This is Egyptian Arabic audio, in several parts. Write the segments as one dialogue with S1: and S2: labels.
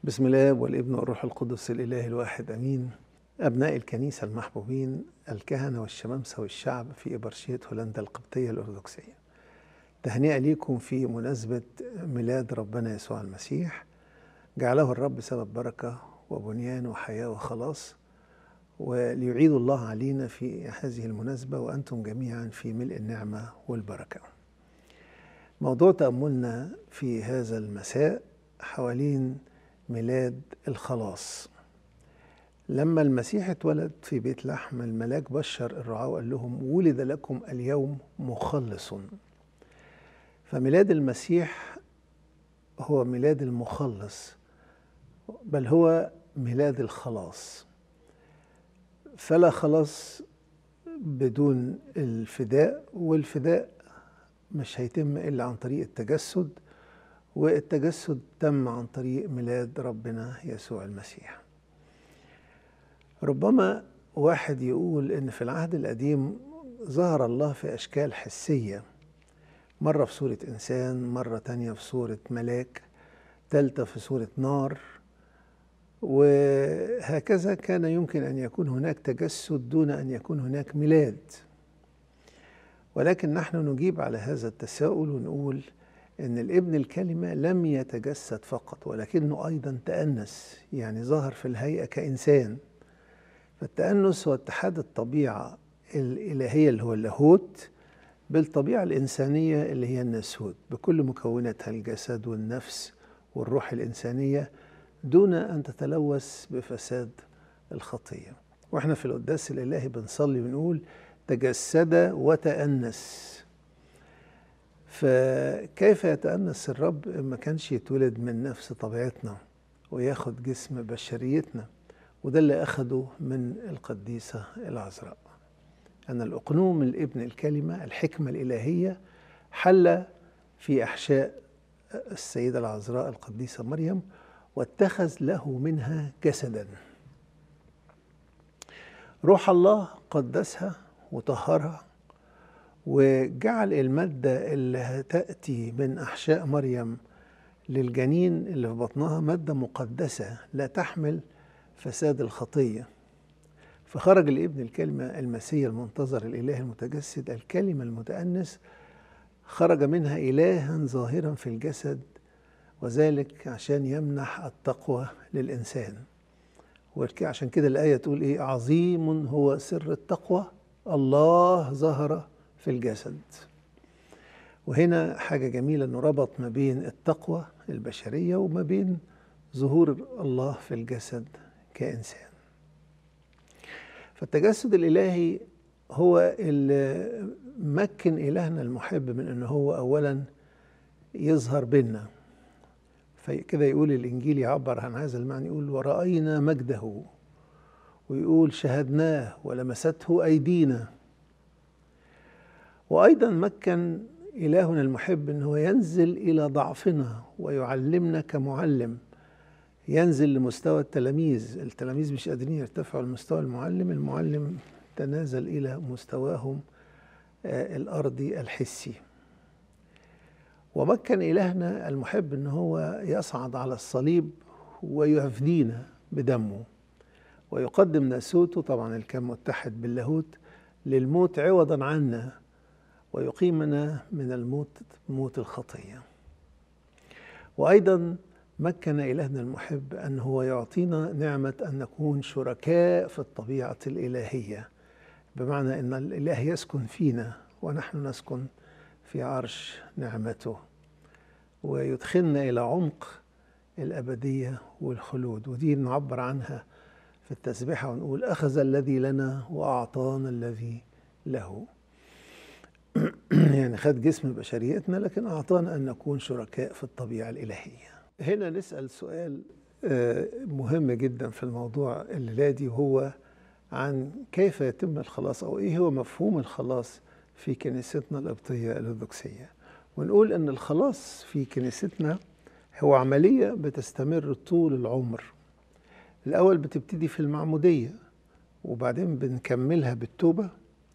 S1: بسم الله والابن والروح القدس الإله الواحد أمين أبناء الكنيسة المحبوبين الكهنة والشمامسة والشعب في إبرشية هولندا القبطية الأرثوذكسية تهنئة ليكم في مناسبة ميلاد ربنا يسوع المسيح جعله الرب سبب بركة وبنيان وحياة وخلاص وليعيد الله علينا في هذه المناسبة وأنتم جميعا في ملء النعمة والبركة موضوع تأملنا في هذا المساء حوالين ميلاد الخلاص لما المسيح اتولد في بيت لحم الملاك بشر الرعاة وقال لهم ولد لكم اليوم مخلص فميلاد المسيح هو ميلاد المخلص بل هو ميلاد الخلاص فلا خلاص بدون الفداء والفداء مش هيتم الا عن طريق التجسد والتجسد تم عن طريق ميلاد ربنا يسوع المسيح ربما واحد يقول ان في العهد القديم ظهر الله في اشكال حسيه مره في صوره انسان مره تانيه في صوره ملاك ثالثه في صوره نار وهكذا كان يمكن ان يكون هناك تجسد دون ان يكون هناك ميلاد ولكن نحن نجيب على هذا التساؤل ونقول ان الابن الكلمه لم يتجسد فقط ولكنه ايضا تانس يعني ظهر في الهيئه كانسان فالتانس هو اتحاد الطبيعه الالهيه اللي هو اللاهوت بالطبيعه الانسانيه اللي هي الناسوت بكل مكوناتها الجسد والنفس والروح الانسانيه دون ان تتلوث بفساد الخطيه واحنا في القداس الالهي بنصلي ونقول تجسد وتأنس فكيف يتأنس الرب ما كانش يتولد من نفس طبيعتنا وياخد جسم بشريتنا وده اللي أخده من القديسة العذراء أن الأقنوم الابن الكلمة الحكمة الإلهية حل في أحشاء السيدة العذراء القديسة مريم واتخذ له منها جسدا روح الله قدسها وطهرها وجعل المادة اللي هتأتي من أحشاء مريم للجنين اللي في بطنها مادة مقدسة لا تحمل فساد الخطية فخرج الابن الكلمة المسيح المنتظر الإله المتجسد الكلمة المتأنس خرج منها إلها ظاهرا في الجسد وذلك عشان يمنح التقوى للإنسان وعشان كده الآية تقول إيه عظيم هو سر التقوى الله ظهر في الجسد وهنا حاجة جميلة أنه ربط ما بين التقوى البشرية وما بين ظهور الله في الجسد كإنسان فالتجسد الإلهي هو اللي مكن إلهنا المحب من أنه هو أولا يظهر بينا فكده يقول الإنجيل يعبر عن هذا المعنى يقول ورأينا مجده ويقول شهدناه ولمسته أيدينا وأيضا مكن إلهنا المحب أنه ينزل إلى ضعفنا ويعلمنا كمعلم ينزل لمستوى التلاميذ التلاميذ مش قادرين يرتفعوا لمستوى المعلم المعلم تنازل إلى مستواهم الأرضي الحسي ومكن إلهنا المحب أنه هو يصعد على الصليب ويفدينا بدمه ويقدم ناسوته طبعا الكم متحد باللاهوت للموت عوضا عنا ويقيمنا من الموت موت الخطيه وايضا مكن الهنا المحب ان هو يعطينا نعمه ان نكون شركاء في الطبيعه الالهيه بمعنى ان الاله يسكن فينا ونحن نسكن في عرش نعمته ويدخلنا الى عمق الابديه والخلود ودي نعبر عنها في التسبيحه ونقول اخذ الذي لنا واعطانا الذي له يعني خد جسم بشريتنا لكن أعطانا أن نكون شركاء في الطبيعة الإلهية هنا نسأل سؤال مهم جدا في الموضوع الليلادي وهو عن كيف يتم الخلاص أو إيه هو مفهوم الخلاص في كنيستنا القبطية الأرثوذكسية ونقول أن الخلاص في كنيستنا هو عملية بتستمر طول العمر الأول بتبتدي في المعمودية وبعدين بنكملها بالتوبة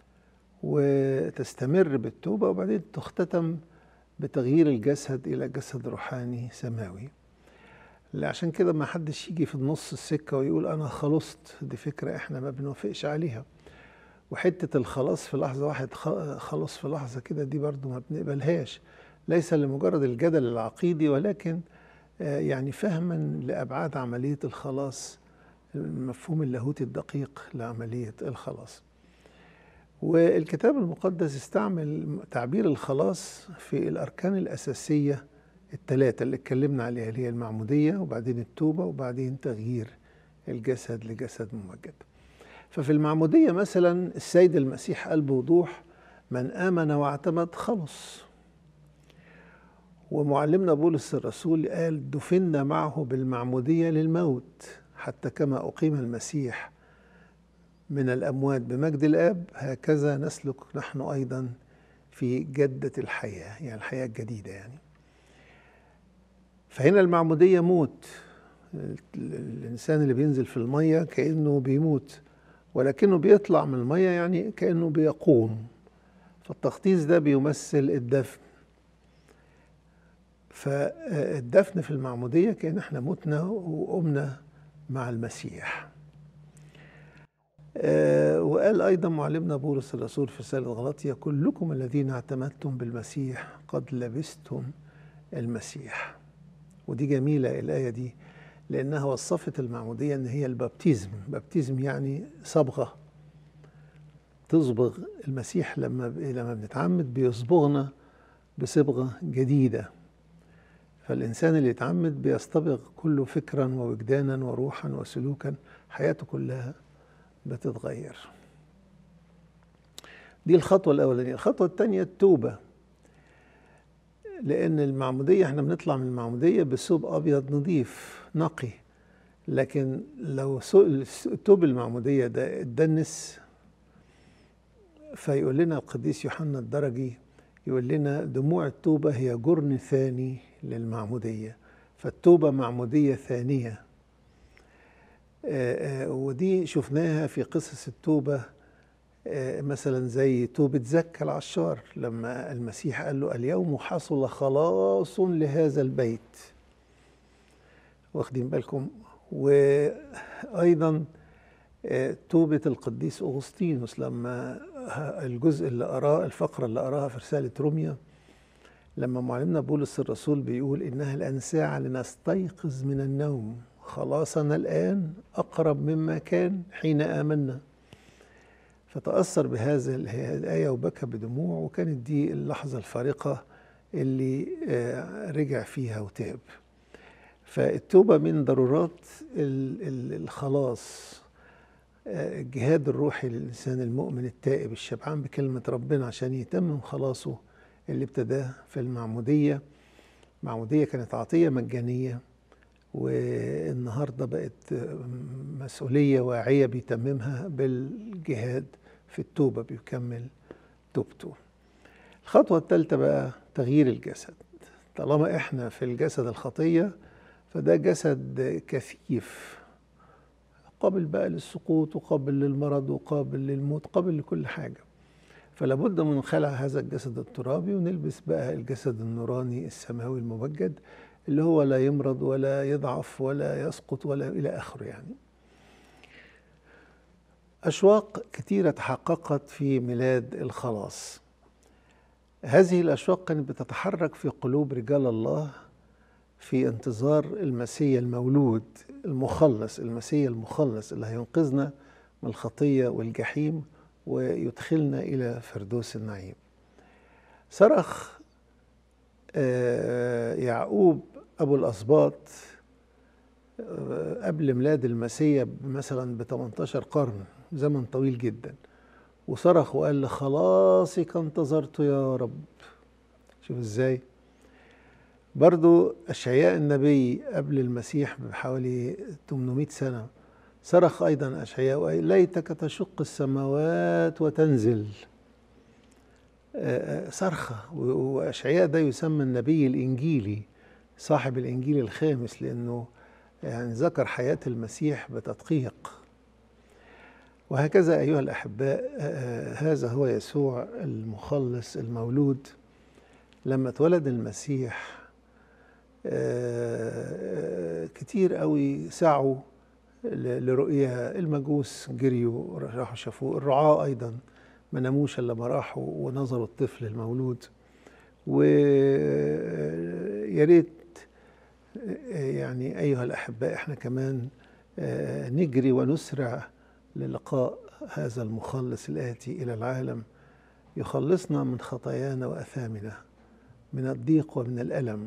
S1: وتستمر بالتوبة وبعدين تختتم بتغيير الجسد إلى جسد روحاني سماوي عشان كده ما حدش يجي في النص السكة ويقول أنا خلصت دي فكرة إحنا ما بنوافقش عليها وحتة الخلاص في لحظة واحد خلص في لحظة كده دي برضو ما بنقبلهاش ليس لمجرد الجدل العقيدي ولكن يعني فهما لأبعاد عملية الخلاص المفهوم اللاهوتي الدقيق لعملية الخلاص والكتاب المقدس استعمل تعبير الخلاص في الأركان الأساسية الثلاثة اللي اتكلمنا عليها اللي هي المعمودية وبعدين التوبة وبعدين تغيير الجسد لجسد ممجد ففي المعمودية مثلا السيد المسيح قال بوضوح من آمن واعتمد خلص ومعلمنا بولس الرسول قال دفنا معه بالمعمودية للموت حتى كما أقيم المسيح من الأموات بمجد الآب هكذا نسلك نحن أيضا في جدة الحياة يعني الحياة الجديدة يعني فهنا المعمودية موت الإنسان اللي بينزل في المية كأنه بيموت ولكنه بيطلع من المية يعني كأنه بيقوم فالتغطيس ده بيمثل الدفن فالدفن في المعمودية كأن احنا متنا وقمنا مع المسيح آه وقال أيضا معلمنا بولس الرسول في رسالة غلطية كلكم الذين اعتمدتم بالمسيح قد لبستم المسيح ودي جميلة الآية دي لأنها وصفت المعمودية إن هي البابتيزم بابتيزم يعني صبغة تصبغ المسيح لما لما بنتعمد بيصبغنا بصبغة جديدة فالإنسان اللي يتعمد بيصطبغ كله فكرا ووجدانا وروحا وسلوكا حياته كلها بتتغير دي الخطوة الأولانية الخطوة الثانية التوبة لأن المعمودية احنا بنطلع من المعمودية بثوب أبيض نظيف نقي لكن لو ثوب المعمودية ده اتدنس فيقول لنا القديس يوحنا الدرجي يقول لنا دموع التوبة هي جرن ثاني للمعمودية فالتوبة معمودية ثانية ودي شفناها في قصص التوبة مثلا زي توبة زكا العشار لما المسيح قال له اليوم حصل خلاص لهذا البيت واخدين بالكم وأيضا توبة القديس أغسطينوس لما الجزء اللي أراه الفقرة اللي أراها في رسالة روميا لما معلمنا بولس الرسول بيقول إنها الآن ساعة لنستيقظ من النوم خلاصنا الآن أقرب مما كان حين آمنا فتأثر بهذا الآية وبكى بدموع وكانت دي اللحظة الفارقة اللي رجع فيها وتاب فالتوبة من ضرورات الخلاص الجهاد الروحي للإنسان المؤمن التائب الشبعان بكلمة ربنا عشان يتمم خلاصه اللي ابتداه في المعمودية المعمودية كانت عطية مجانية والنهاردة بقت مسؤولية واعية بيتممها بالجهاد في التوبة بيكمل توبته الخطوة الثالثة بقى تغيير الجسد طالما احنا في الجسد الخطية فده جسد كثيف قابل بقى للسقوط وقابل للمرض وقابل للموت قابل لكل حاجة فلا بد من خلع هذا الجسد الترابي ونلبس بقى الجسد النوراني السماوي الممجد اللي هو لا يمرض ولا يضعف ولا يسقط ولا إلى آخره يعني أشواق كثيرة تحققت في ميلاد الخلاص هذه الأشواق كانت بتتحرك في قلوب رجال الله في انتظار المسيح المولود المخلص المسيح المخلص اللي هينقذنا من الخطية والجحيم ويدخلنا إلى فردوس النعيم صرخ يعقوب أبو الأسباط قبل ميلاد المسيح مثلا ب 18 قرن زمن طويل جدا وصرخ وقال لخلاصك انتظرت يا رب شوف ازاي برضو أشعياء النبي قبل المسيح بحوالي 800 سنة صرخ أيضا أشعياء وقال ليتك تشق السماوات وتنزل صرخة وأشعياء ده يسمى النبي الإنجيلي صاحب الإنجيل الخامس لأنه يعني ذكر حياة المسيح بتدقيق وهكذا أيها الأحباء هذا هو يسوع المخلص المولود لما اتولد المسيح آه، كتير قوي سعوا ل- لرؤيا المجوس جريوا راحوا شافوه الرعاة أيضا ما ناموش إلا ما راحوا ونظروا الطفل المولود ويا ريت يعني أيها الأحباء إحنا كمان آه، نجري ونسرع للقاء هذا المخلص الآتي إلى العالم يخلصنا من خطايانا وأثامنا من الضيق ومن الألم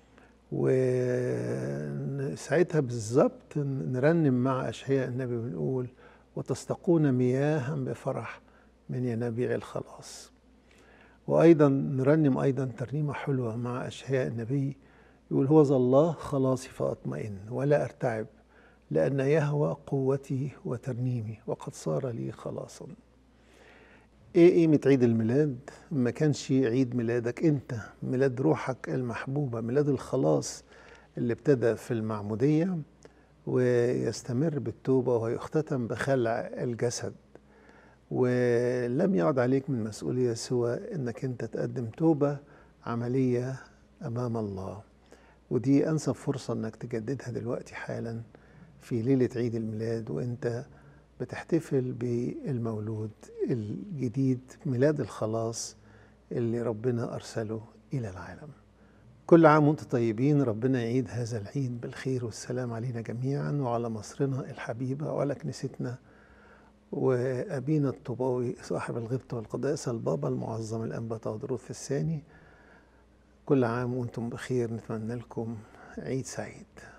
S1: وساعتها بالظبط نرنم مع أشعياء النبي ونقول وتستقون مياها بفرح من ينابيع الخلاص وأيضا نرنم أيضا ترنيمة حلوة مع أشعياء النبي يقول هو ذا الله خلاصي فأطمئن ولا أرتعب لأن يهوى قوتي وترنيمي وقد صار لي خلاصا ايه قيمة عيد الميلاد؟ ما كانش عيد ميلادك انت ميلاد روحك المحبوبة ميلاد الخلاص اللي ابتدى في المعمودية ويستمر بالتوبة ويختتم بخلع الجسد ولم يعد عليك من مسؤولية سوى انك انت تقدم توبة عملية امام الله ودي انسب فرصة انك تجددها دلوقتي حالا في ليلة عيد الميلاد وانت بتحتفل بالمولود الجديد ميلاد الخلاص اللي ربنا أرسله إلى العالم كل عام وانتم طيبين ربنا يعيد هذا العيد بالخير والسلام علينا جميعا وعلى مصرنا الحبيبة وعلى كنيستنا وأبينا الطوباوي صاحب الغبطة والقداسة البابا المعظم الأنبا تودروث الثاني كل عام وانتم بخير نتمنى لكم عيد سعيد